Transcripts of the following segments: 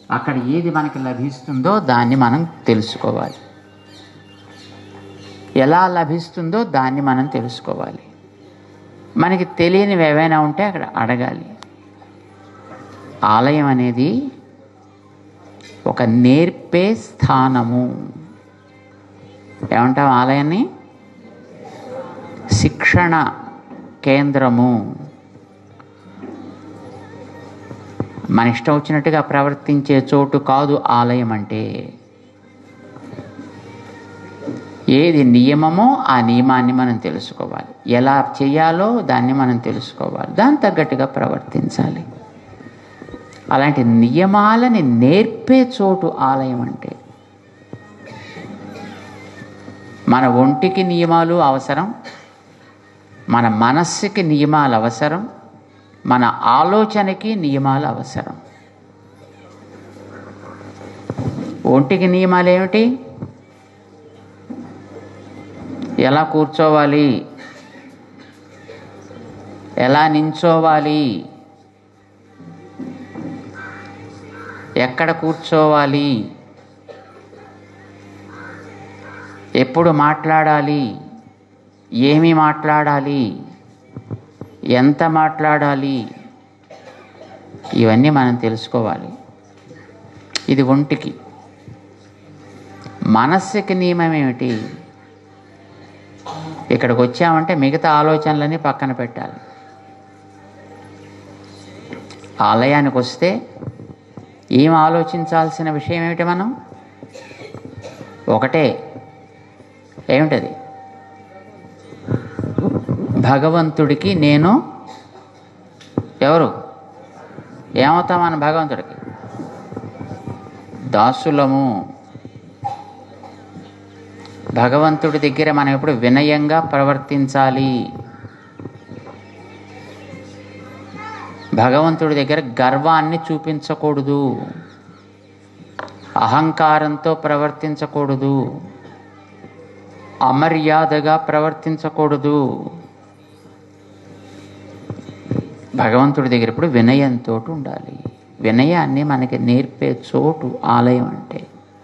అక్కడ ఏది మనకి లభిస్తుందో దాన్ని మనం తెలుసుకోవాలి ఎలా లభిస్తుందో దాన్ని మనం తెలుసుకోవాలి మనకి తెలియనివి ఏవైనా ఉంటే అక్కడ అడగాలి ఆలయం అనేది ఒక నేర్పే స్థానము ఏమంటాం ఆలయాన్ని శిక్షణ కేంద్రము మన ఇష్టం వచ్చినట్టుగా ప్రవర్తించే చోటు కాదు ఆలయం అంటే ఏది నియమమో ఆ నియమాన్ని మనం తెలుసుకోవాలి ఎలా చేయాలో దాన్ని మనం తెలుసుకోవాలి దాని తగ్గట్టుగా ప్రవర్తించాలి అలాంటి నియమాలని నేర్పే చోటు ఆలయం అంటే మన ఒంటికి నియమాలు అవసరం మన మనస్సుకి నియమాలు అవసరం మన ఆలోచనకి నియమాలు అవసరం ఒంటికి నియమాలు ఏమిటి ఎలా కూర్చోవాలి ఎలా నించోవాలి ఎక్కడ కూర్చోవాలి ఎప్పుడు మాట్లాడాలి ఏమి మాట్లాడాలి ఎంత మాట్లాడాలి ఇవన్నీ మనం తెలుసుకోవాలి ఇది ఒంటికి మనస్సుకి నియమం ఏమిటి ఇక్కడికి వచ్చామంటే మిగతా ఆలోచనలన్నీ పక్కన పెట్టాలి ఆలయానికి వస్తే ఏం ఆలోచించాల్సిన విషయం ఏమిటి మనం ఒకటే ఏమిటది భగవంతుడికి నేను ఎవరు ఏమవుతాం మన భగవంతుడికి దాసులము భగవంతుడి దగ్గర మనం ఎప్పుడు వినయంగా ప్రవర్తించాలి భగవంతుడి దగ్గర గర్వాన్ని చూపించకూడదు అహంకారంతో ప్రవర్తించకూడదు అమర్యాదగా ప్రవర్తించకూడదు భగవంతుడి దగ్గర ఇప్పుడు వినయంతో ఉండాలి వినయాన్ని మనకి నేర్పే చోటు ఆలయం అంటే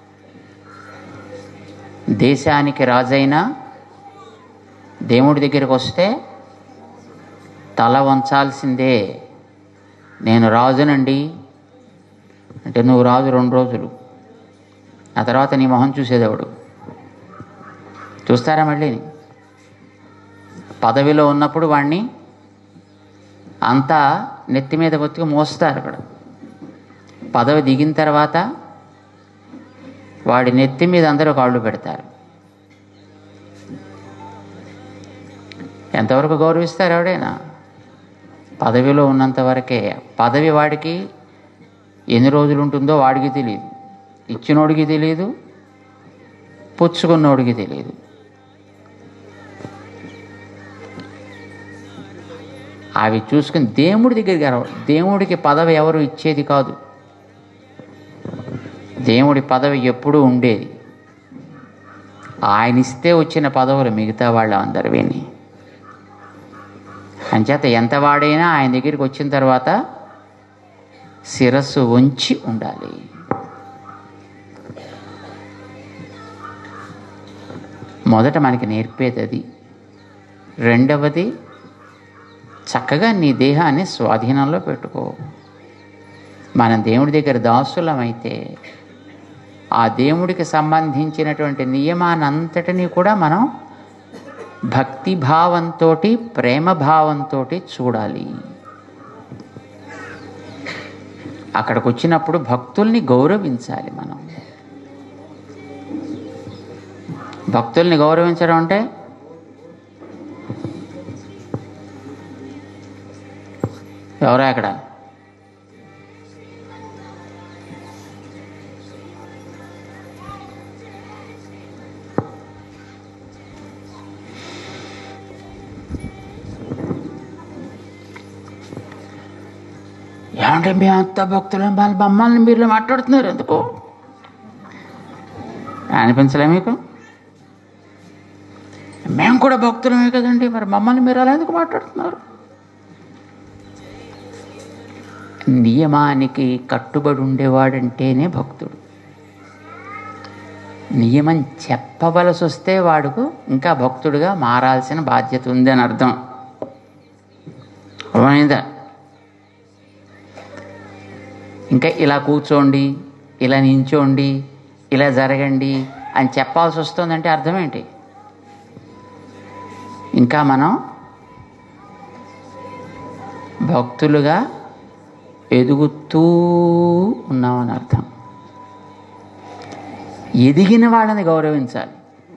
దేశానికి రాజైనా దేవుడి దగ్గరికి వస్తే తల వంచాల్సిందే నేను రాజునండి అంటే నువ్వు రాజు రెండు రోజులు ఆ తర్వాత నీ మొహం చూసేదేవుడు చూస్తారా మళ్ళీ పదవిలో ఉన్నప్పుడు వాడిని అంతా నెత్తి మీద బతుకు మోస్తారు అక్కడ పదవి దిగిన తర్వాత వాడి నెత్తి మీద అందరూ కాళ్ళు పెడతారు ఎంతవరకు గౌరవిస్తారు ఎవడైనా పదవిలో ఉన్నంత వరకే పదవి వాడికి ఎన్ని రోజులు ఉంటుందో వాడికి తెలియదు ఇచ్చినోడికి తెలియదు పుచ్చుకున్నోడికి తెలియదు అవి చూసుకుని దేవుడి దగ్గరికి రావ- దేవుడికి పదవి ఎవరు ఇచ్చేది కాదు దేవుడి పదవి ఎప్పుడూ ఉండేది ఆయన ఇస్తే వచ్చిన పదవులు మిగతా వాళ్ళ అందరు విని అంచేత ఎంత వాడైనా ఆయన దగ్గరికి వచ్చిన తర్వాత శిరస్సు ఉంచి ఉండాలి మొదట మనకి నేర్పేది అది రెండవది చక్కగా నీ దేహాన్ని స్వాధీనంలో పెట్టుకో మనం దేవుడి దగ్గర దాసులమైతే ఆ దేవుడికి సంబంధించినటువంటి నియమానంతటినీ కూడా మనం భక్తి భావంతో ప్రేమ భావంతో చూడాలి అక్కడికి వచ్చినప్పుడు భక్తుల్ని గౌరవించాలి మనం భక్తుల్ని గౌరవించడం అంటే ఎవరా అక్కడ ఏమంటే మేము అంత భక్తులం వాళ్ళ మమ్మల్ని మీరు మాట్లాడుతున్నారు ఎందుకు అనిపించలే మీకు మేము కూడా భక్తులమే కదండి మరి మమ్మల్ని మీరు అలా ఎందుకు మాట్లాడుతున్నారు నియమానికి కట్టుబడి ఉండేవాడంటేనే భక్తుడు నియమం చెప్పవలసి వస్తే వాడుకు ఇంకా భక్తుడిగా మారాల్సిన బాధ్యత ఉంది అని అర్థం అర్థమైందా ఇంకా ఇలా కూర్చోండి ఇలా నించోండి ఇలా జరగండి అని చెప్పాల్సి వస్తుందంటే అర్థం ఏంటి ఇంకా మనం భక్తులుగా ఎదుగుతూ ఉన్నామని అర్థం ఎదిగిన వాళ్ళని గౌరవించాలి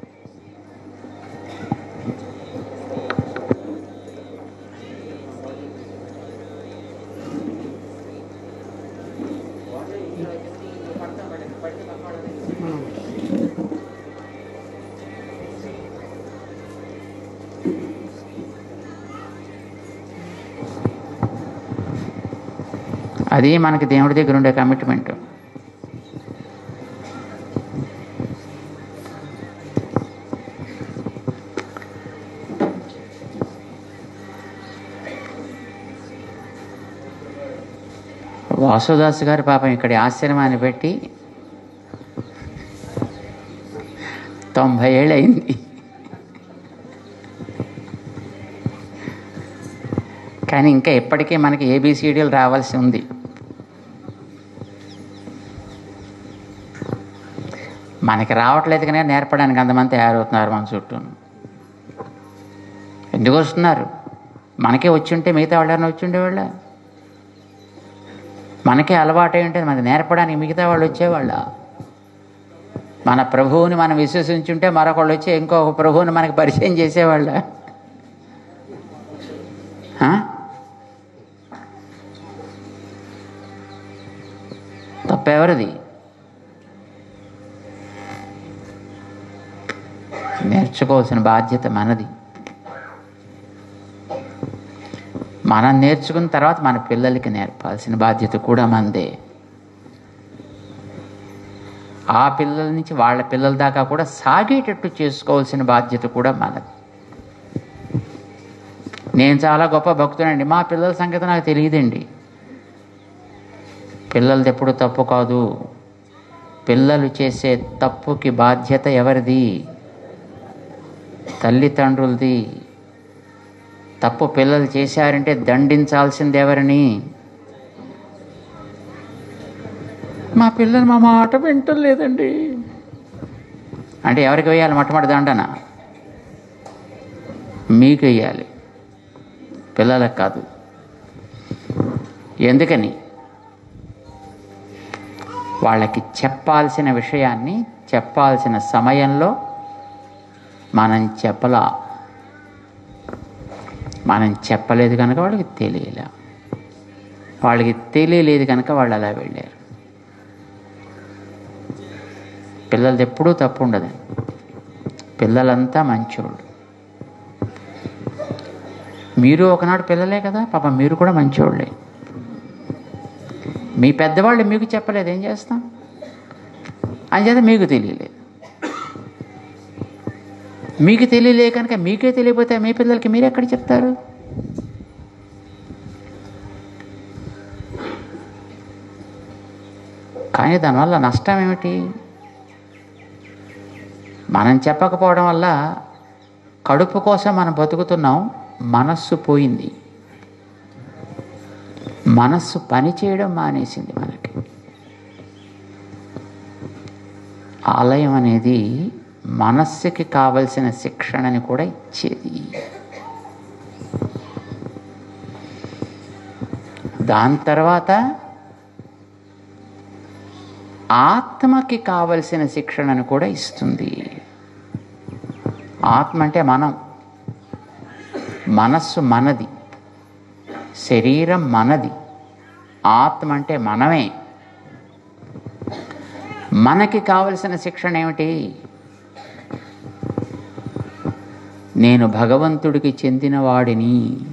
అది మనకి దేవుడి దగ్గర ఉండే కమిట్మెంట్ వాసుదాస్ గారు పాపం ఇక్కడి ఆశ్రమాన్ని పెట్టి తొంభై ఏళ్ళు అయింది కానీ ఇంకా ఇప్పటికీ మనకి ఏబిసిడీలు రావాల్సి ఉంది మనకి రావట్లేదు కానీ నేర్పడానికి అంతమంది తయారవుతున్నారు మన చుట్టూ ఎందుకు వస్తున్నారు మనకే వచ్చి ఉంటే మిగతా వాళ్ళని వచ్చి ఉండేవాళ్ళ మనకే అలవాటు ఏంటి మనకి నేర్పడానికి మిగతా వాళ్ళు వచ్చేవాళ్ళ మన ప్రభువుని మనం విశ్వసించుంటే మరొకళ్ళు వచ్చి ఇంకొక ప్రభువుని మనకి పరిచయం చేసేవాళ్ళ ఆ? తప్పెవరిది నేర్చుకోవాల్సిన బాధ్యత మనది మనం నేర్చుకున్న తర్వాత మన పిల్లలకి నేర్పాల్సిన బాధ్యత కూడా మనదే ఆ పిల్లల నుంచి వాళ్ళ పిల్లల దాకా కూడా సాగేటట్టు చేసుకోవాల్సిన బాధ్యత కూడా మనది నేను చాలా గొప్ప భక్తుడండి మా పిల్లల సంగతి నాకు తెలియదండి పిల్లలది ఎప్పుడు తప్పు కాదు పిల్లలు చేసే తప్పుకి బాధ్యత ఎవరిది తల్లిదండ్రులది తప్పు పిల్లలు చేశారంటే దండించాల్సింది ఎవరిని మా పిల్లలు మా మాట వింటం లేదండి అంటే ఎవరికి వేయాలి మొట్టమొదటి దండన మీకు వేయాలి పిల్లలకు కాదు ఎందుకని వాళ్ళకి చెప్పాల్సిన విషయాన్ని చెప్పాల్సిన సమయంలో మనం చెప్పలా మనం చెప్పలేదు కనుక వాళ్ళకి తెలియలే వాళ్ళకి తెలియలేదు కనుక వాళ్ళు అలా వెళ్ళారు పిల్లలది ఎప్పుడూ తప్పు ఉండదు పిల్లలంతా మంచోళ్ళు మీరు ఒకనాడు పిల్లలే కదా పాప మీరు కూడా మంచోళ్ళే మీ పెద్దవాళ్ళు మీకు చెప్పలేదు ఏం చేస్తాం అంచేత మీకు తెలియలేదు మీకు తెలియలే కనుక మీకే తెలియకపోతే మీ పిల్లలకి మీరు ఎక్కడ చెప్తారు కానీ దానివల్ల నష్టం ఏమిటి మనం చెప్పకపోవడం వల్ల కడుపు కోసం మనం బతుకుతున్నాం మనస్సు పోయింది మనస్సు పని చేయడం మానేసింది మనకి ఆలయం అనేది మనస్సుకి కావలసిన శిక్షణని కూడా ఇచ్చేది దాని తర్వాత ఆత్మకి కావలసిన శిక్షణను కూడా ఇస్తుంది ఆత్మ అంటే మనం మనస్సు మనది శరీరం మనది ఆత్మ అంటే మనమే మనకి కావలసిన శిక్షణ ఏమిటి నేను భగవంతుడికి చెందినవాడిని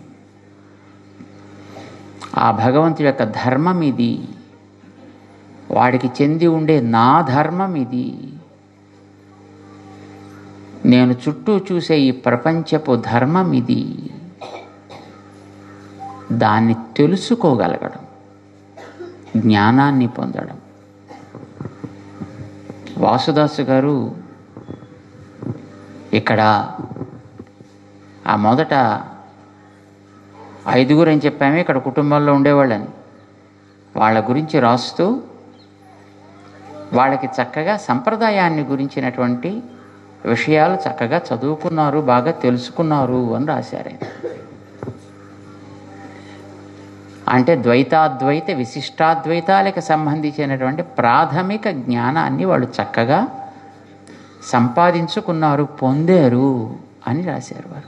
ఆ భగవంతుడి యొక్క ధర్మం ఇది వాడికి చెంది ఉండే నా ధర్మం ఇది నేను చుట్టూ చూసే ఈ ప్రపంచపు ధర్మం ఇది దాన్ని తెలుసుకోగలగడం జ్ఞానాన్ని పొందడం వాసుదాసు గారు ఇక్కడ ఆ మొదట ఐదుగురు అని చెప్పాము ఇక్కడ కుటుంబాల్లో ఉండేవాళ్ళని వాళ్ళ గురించి రాస్తూ వాళ్ళకి చక్కగా సంప్రదాయాన్ని గురించినటువంటి విషయాలు చక్కగా చదువుకున్నారు బాగా తెలుసుకున్నారు అని రాశారు ఆయన అంటే ద్వైతాద్వైత విశిష్టాద్వైతాలకు సంబంధించినటువంటి ప్రాథమిక జ్ఞానాన్ని వాళ్ళు చక్కగా సంపాదించుకున్నారు పొందారు అని రాశారు వారు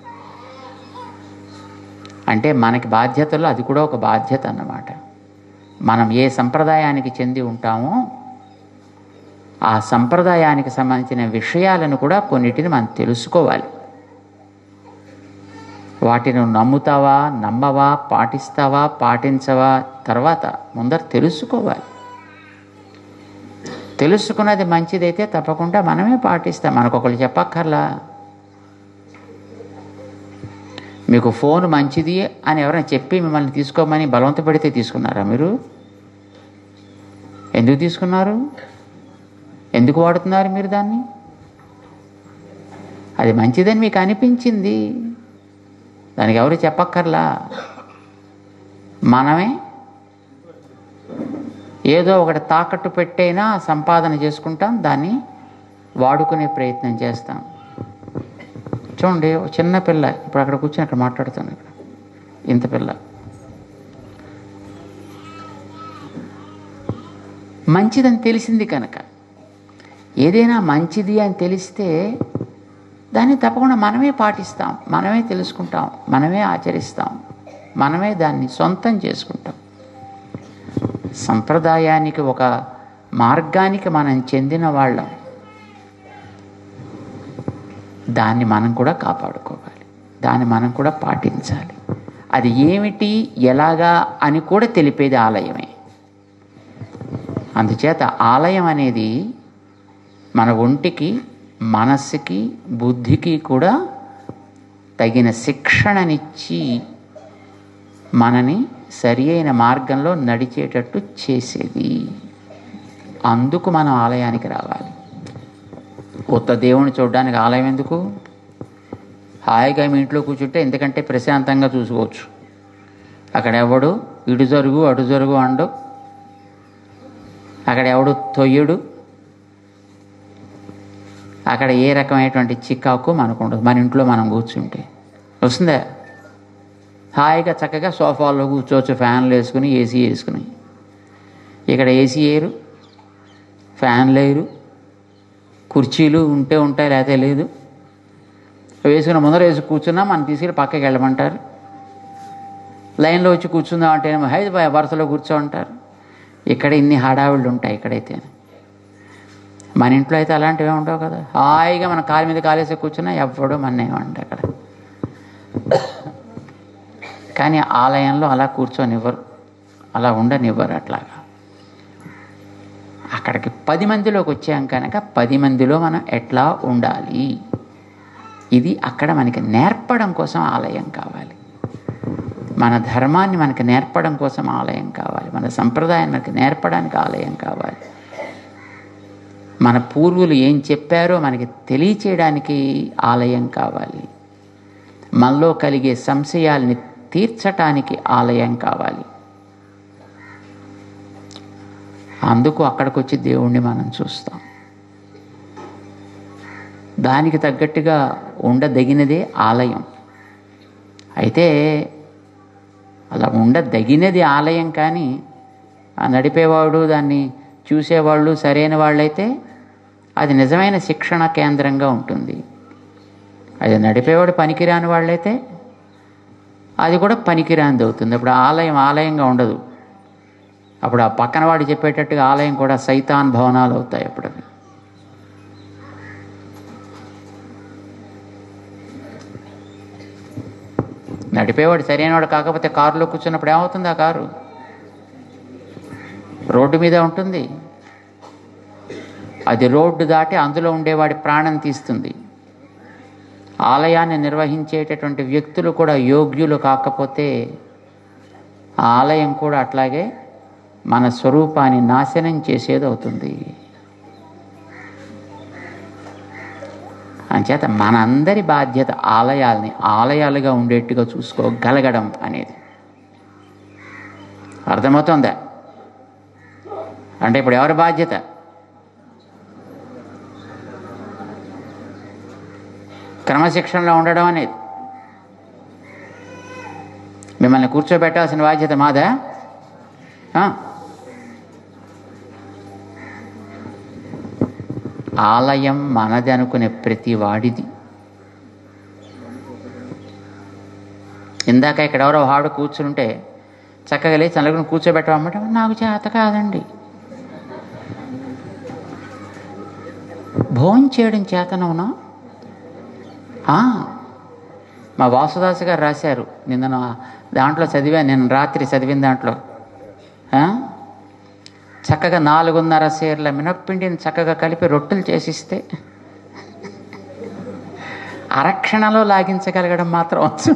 అంటే మనకి బాధ్యతలో అది కూడా ఒక బాధ్యత అన్నమాట మనం ఏ సంప్రదాయానికి చెంది ఉంటామో ఆ సంప్రదాయానికి సంబంధించిన విషయాలను కూడా కొన్నిటిని మనం తెలుసుకోవాలి వాటిని నువ్వు నమ్ముతావా నమ్మవా పాటిస్తావా పాటించవా తర్వాత ముందర తెలుసుకోవాలి తెలుసుకున్నది మంచిదైతే తప్పకుండా మనమే పాటిస్తాం మనకు ఒకళ్ళు చెప్పక్కర్లా మీకు ఫోన్ మంచిది అని ఎవరైనా చెప్పి మిమ్మల్ని తీసుకోమని బలవంత పెడితే తీసుకున్నారా మీరు ఎందుకు తీసుకున్నారు ఎందుకు వాడుతున్నారు మీరు దాన్ని అది మంచిదని మీకు అనిపించింది దానికి ఎవరు చెప్పక్కర్లా మనమే ఏదో ఒకటి తాకట్టు పెట్టైనా సంపాదన చేసుకుంటాం దాన్ని వాడుకునే ప్రయత్నం చేస్తాం చూడండి ఒక చిన్న పిల్ల ఇప్పుడు అక్కడ కూర్చొని అక్కడ మాట్లాడుతాను ఇక్కడ ఇంత పిల్ల మంచిదని తెలిసింది కనుక ఏదైనా మంచిది అని తెలిస్తే దాన్ని తప్పకుండా మనమే పాటిస్తాం మనమే తెలుసుకుంటాం మనమే ఆచరిస్తాం మనమే దాన్ని సొంతం చేసుకుంటాం సంప్రదాయానికి ఒక మార్గానికి మనం చెందిన వాళ్ళం దాన్ని మనం కూడా కాపాడుకోవాలి దాన్ని మనం కూడా పాటించాలి అది ఏమిటి ఎలాగా అని కూడా తెలిపేది ఆలయమే అందుచేత ఆలయం అనేది మన ఒంటికి మనస్సుకి బుద్ధికి కూడా తగిన శిక్షణనిచ్చి మనని సరి అయిన మార్గంలో నడిచేటట్టు చేసేది అందుకు మనం ఆలయానికి రావాలి కొత్త దేవుని చూడడానికి ఆలయం ఎందుకు హాయిగా మీ ఇంట్లో కూర్చుంటే ఎందుకంటే ప్రశాంతంగా చూసుకోవచ్చు అక్కడ ఎవడు ఇటు జరుగు అటు జరుగు అండు అక్కడ ఎవడు తొయ్యడు అక్కడ ఏ రకమైనటువంటి చికాకు మనకు ఉండదు మన ఇంట్లో మనం కూర్చుంటే వస్తుందా హాయిగా చక్కగా సోఫాల్లో కూర్చోవచ్చు ఫ్యాన్లు వేసుకుని ఏసీ వేసుకుని ఇక్కడ ఏసీ వేయరు ఫ్యాన్లు వేయరు కుర్చీలు ఉంటే ఉంటాయి లేకపోతే లేదు వేసుకున్న ముందర వేసి కూర్చున్నా మనం తీసుకెళ్ళి పక్కకి వెళ్ళమంటారు లైన్లో వచ్చి కూర్చుందాం అంటే హైదరాబాద్ వరుసలో కూర్చో అంటారు ఇక్కడ ఇన్ని హడావిళ్ళు ఉంటాయి ఇక్కడైతే మన ఇంట్లో అయితే అలాంటివి ఉండవు కదా హాయిగా మన కాలు మీద కాలేసి కూర్చున్నా ఎవ్వడూ మన ఏమంట అక్కడ కానీ ఆలయంలో అలా కూర్చొనివ్వరు అలా ఉండనివ్వరు అట్లాగా అక్కడికి పది మందిలోకి వచ్చాం కనుక పది మందిలో మనం ఎట్లా ఉండాలి ఇది అక్కడ మనకి నేర్పడం కోసం ఆలయం కావాలి మన ధర్మాన్ని మనకి నేర్పడం కోసం ఆలయం కావాలి మన సంప్రదాయాన్ని మనకి నేర్పడానికి ఆలయం కావాలి మన పూర్వులు ఏం చెప్పారో మనకి తెలియచేయడానికి ఆలయం కావాలి మనలో కలిగే సంశయాల్ని తీర్చటానికి ఆలయం కావాలి అందుకు అక్కడికి వచ్చి దేవుణ్ణి మనం చూస్తాం దానికి తగ్గట్టుగా ఉండదగినదే ఆలయం అయితే అలా ఉండదగినది ఆలయం కానీ ఆ నడిపేవాడు దాన్ని చూసేవాళ్ళు సరైన వాళ్ళైతే అది నిజమైన శిక్షణ కేంద్రంగా ఉంటుంది అది నడిపేవాడు పనికిరాని వాళ్ళైతే అది కూడా పనికిరానిది అవుతుంది అప్పుడు ఆలయం ఆలయంగా ఉండదు అప్పుడు ఆ పక్కన వాడు చెప్పేటట్టుగా ఆలయం కూడా సైతాన్ భవనాలు అవుతాయి అప్పుడు అవి నడిపేవాడు సరైనవాడు కాకపోతే కారులో కూర్చున్నప్పుడు ఏమవుతుంది ఆ కారు రోడ్డు మీద ఉంటుంది అది రోడ్డు దాటి అందులో ఉండేవాడి ప్రాణం తీస్తుంది ఆలయాన్ని నిర్వహించేటటువంటి వ్యక్తులు కూడా యోగ్యులు కాకపోతే ఆ ఆలయం కూడా అట్లాగే మన స్వరూపాన్ని నాశనం చేసేది అవుతుంది అంచేత మనందరి బాధ్యత ఆలయాల్ని ఆలయాలుగా ఉండేట్టుగా చూసుకోగలగడం అనేది అర్థమవుతుందా అంటే ఇప్పుడు ఎవరి బాధ్యత క్రమశిక్షణలో ఉండడం అనేది మిమ్మల్ని కూర్చోబెట్టాల్సిన బాధ్యత మాదా ఆ? ఆలయం మనది అనుకునే ప్రతి వాడిది ఇందాక ఇక్కడ ఎవరో వాడు కూర్చుంటే చక్కగా లేచి నలుగురిని కూర్చోబెట్టమంటే నాకు చేత కాదండి భోజనం చేయడం చేతనవునా ఆ, మా వాసుదాస్ గారు రాశారు నిన్న నా- దాంట్లో చదివాను నేను రాత్రి చదివిన దాంట్లో ఆ? చక్కగా నాలుగున్నర సేర్ల మినప్పిండిని చక్కగా కలిపి రొట్టెలు చేసిస్తే అరక్షణలో లాగించగలగడం మాత్రం వచ్చు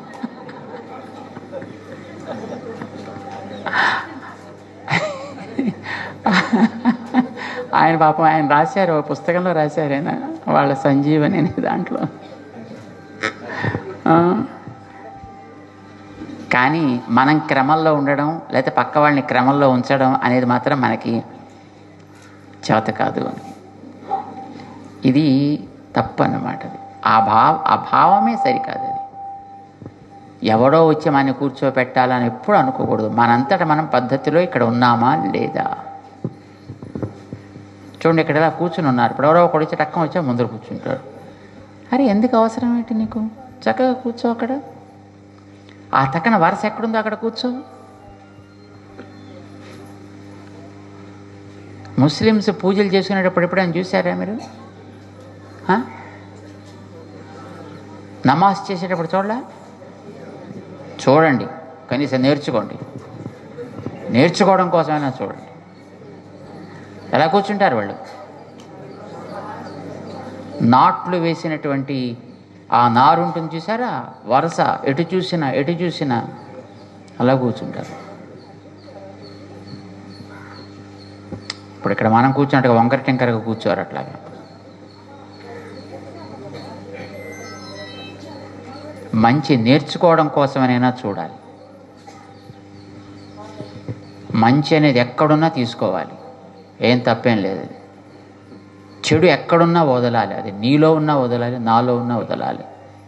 ఆయన పాపం ఆయన రాశారు ఓ పుస్తకంలో రాశారు ఆయన వాళ్ళ సంజీవని అనే దాంట్లో ఆ. కానీ మనం క్రమంలో ఉండడం లేకపోతే పక్క వాళ్ళని క్రమంలో ఉంచడం అనేది మాత్రం మనకి చేత కాదు ఇది తప్పు అన్నమాట అది ఆ భావ ఆ భావమే సరికాదు అది ఎవడో వచ్చి మన కూర్చోపెట్టాలని ఎప్పుడు అనుకోకూడదు మనంతట మనం పద్ధతిలో ఇక్కడ ఉన్నామా లేదా చూడండి ఇక్కడ ఇలా కూర్చుని ఉన్నారు ఇప్పుడు ఎవరో ఒకడు వచ్చి టక్కం వచ్చా ముందర కూర్చుంటాడు అరే ఎందుకు అవసరం ఏంటి నీకు చక్కగా కూర్చో అక్కడ ఆ తక్కన వరుస ఎక్కడుందో అక్కడ కూర్చో ముస్లిమ్స్ పూజలు చేసుకునేటప్పుడు ఎప్పుడైనా చూసారా మీరు ఆ? నమాజ్ చేసేటప్పుడు చూడలే చూడండి కనీసం నేర్చుకోండి నేర్చుకోవడం కోసమైనా చూడండి ఎలా కూర్చుంటారు వాళ్ళు నాట్లు వేసినటువంటి ఆ నారు ఉంటుంది చూసారా వరుస ఎటు చూసినా ఎటు చూసినా అలా కూర్చుంటారు ఇప్పుడు ఇక్కడ మనం కూర్చున్నట్టుగా వంకర టెంకరగా కూర్చోరు అట్లాగా మంచి నేర్చుకోవడం కోసమైనా చూడాలి మంచి అనేది ఎక్కడున్నా తీసుకోవాలి ఏం తప్పేం లేదు అది చెడు ఎక్కడున్నా వదలాలి అది నీలో ఉన్నా వదలాలి నాలో ఉన్నా వదలాలి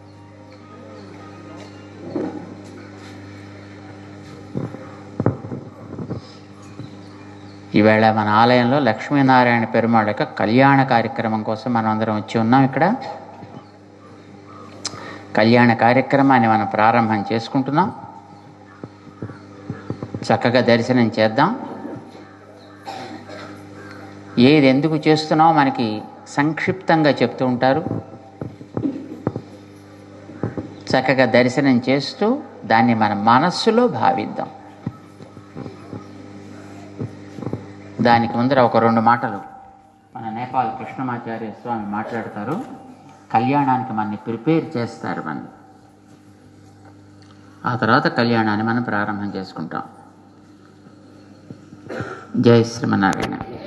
ఈవేళ మన ఆలయంలో లక్ష్మీనారాయణ పెరుమాళ్ యొక్క కళ్యాణ కార్యక్రమం కోసం మనం అందరం వచ్చి ఉన్నాం ఇక్కడ కళ్యాణ కార్యక్రమాన్ని మనం ప్రారంభం చేసుకుంటున్నాం చక్కగా దర్శనం చేద్దాం ఏది ఎందుకు చేస్తున్నామో మనకి సంక్షిప్తంగా చెప్తూ ఉంటారు చక్కగా దర్శనం చేస్తూ దాన్ని మన మనస్సులో భావిద్దాం దానికి ముందర ఒక రెండు మాటలు మన నేపాల్ కృష్ణమాచార్య స్వామి మాట్లాడతారు కళ్యాణానికి మనని ప్రిపేర్ చేస్తారు మన ఆ తర్వాత కళ్యాణాన్ని మనం ప్రారంభం చేసుకుంటాం జై శ్రీమన్నారాయణ